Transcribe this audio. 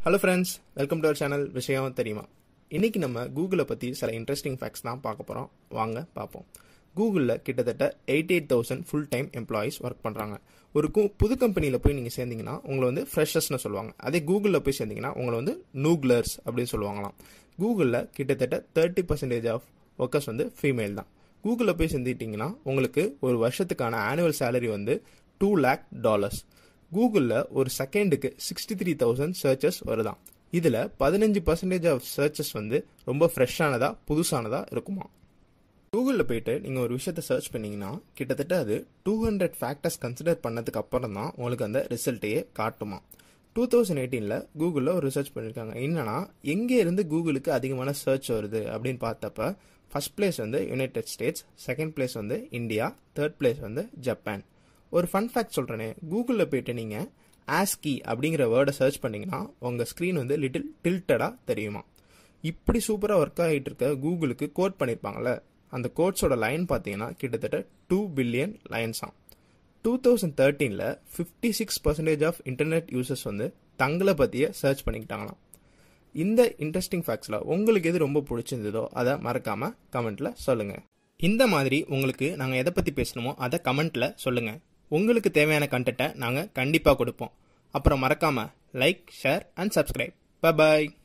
hello friends welcome to our channel விஷயம் தெரியுமா இன்னைக்கு நம்ம கூகுளை பற்றி சில இன்ட்ரெஸ்டிங் ஃபேக்ட்ஸ் தான் பார்க்க போகிறோம் வாங்க பார்ப்போம் கூகுளில் கிட்டத்தட்ட eighty eight thousand full time employees work பண்ணுறாங்க ஒரு கு புது கம்பெனியில் போய் நீங்கள் சேர்ந்தீங்கன்னா உங்களை வந்து ஃப்ரெஷர்ஸ்னு சொல்லுவாங்க அதே கூகுளில் போய் சேர்ந்தீங்கன்னா உங்களை வந்து நூக்லர்ஸ் அப்படின்னு சொல்லுவாங்களாம் கூகுளில் கிட்டத்தட்ட தேர்ட்டி பர்சன்டேஜ் ஆஃப் ஒர்க்கர்ஸ் வந்து ஃபீமேல் தான் கூகுளில் போய் சேர்ந்துட்டிங்கன்னா உங்களுக்கு ஒரு வருஷத்துக்கான ஆனுவல் சேலரி வந்து டூ லேக் டாலர்ஸ் கூகுளில் ஒரு செகண்டுக்கு சிக்ஸ்டி த்ரீ தௌசண்ட் சர்ச்சஸ் வருதாம் இதில் பதினஞ்சு பர்சன்டேஜ் ஆஃப் சர்ச்சஸ் வந்து ரொம்ப ஃப்ரெஷ்ஷானதா புதுசானதா இருக்குமா கூகுளில் போயிட்டு நீங்கள் ஒரு விஷயத்த சர்ச் பண்ணீங்கன்னா கிட்டத்தட்ட அது டூ ஹண்ட்ரட் ஃபேக்டர்ஸ் கன்சிடர் பண்ணதுக்கு அப்புறம் தான் உங்களுக்கு அந்த ரிசல்ட்டையே காட்டுமா டூ தௌசண்ட் எயிட்டீனில் கூகுளில் ஒரு ரிசர்ச் பண்ணியிருக்காங்க என்னன்னா எங்கே இருந்து கூகுளுக்கு அதிகமான சர்ச் வருது அப்படின்னு பார்த்தப்ப ஃபர்ஸ்ட் பிளேஸ் வந்து யுனைடெட் ஸ்டேட்ஸ் செகண்ட் பிளேஸ் வந்து இந்தியா தேர்ட் பிளேஸ் வந்து ஜப்பான் ஒரு ஃபன் ஃபேக்ட் சொல்கிறேனே கூகுளில் போயிட்டு நீங்கள் ஆஸ்கி அப்படிங்கிற வேர்டை சர்ச் பண்ணீங்கன்னா உங்கள் ஸ்க்ரீன் வந்து லிட்டில் டில்டடாக தெரியுமா இப்படி சூப்பராக ஒர்க் ஆகிட்டு இருக்க கூகுளுக்கு கோட் பண்ணியிருப்பாங்கல்ல அந்த கோட்ஸோட லைன் பார்த்தீங்கன்னா கிட்டத்தட்ட டூ பில்லியன் லைன்ஸாம் டூ தௌசண்ட் தேர்ட்டீனில் fifty six percentage of internet users வந்து தங்களை பற்றிய சர்ச் பண்ணிக்கிட்டாங்களாம் இந்த இன்ட்ரெஸ்டிங் ஃபேக்ட்ஸில் உங்களுக்கு எது ரொம்ப பிடிச்சிருந்ததோ அதை மறக்காமல் கமெண்ட்டில் சொல்லுங்கள் இந்த மாதிரி உங்களுக்கு நாங்கள் எதை பற்றி பேசணுமோ அதை கமெண்ட்டில் சொல்லுங்கள் உங்களுக்கு தேவையான கண்டென்ட்டை நாங்கள் கண்டிப்பாக கொடுப்போம் அப்புறம் மறக்காமல் like share and subscribe bye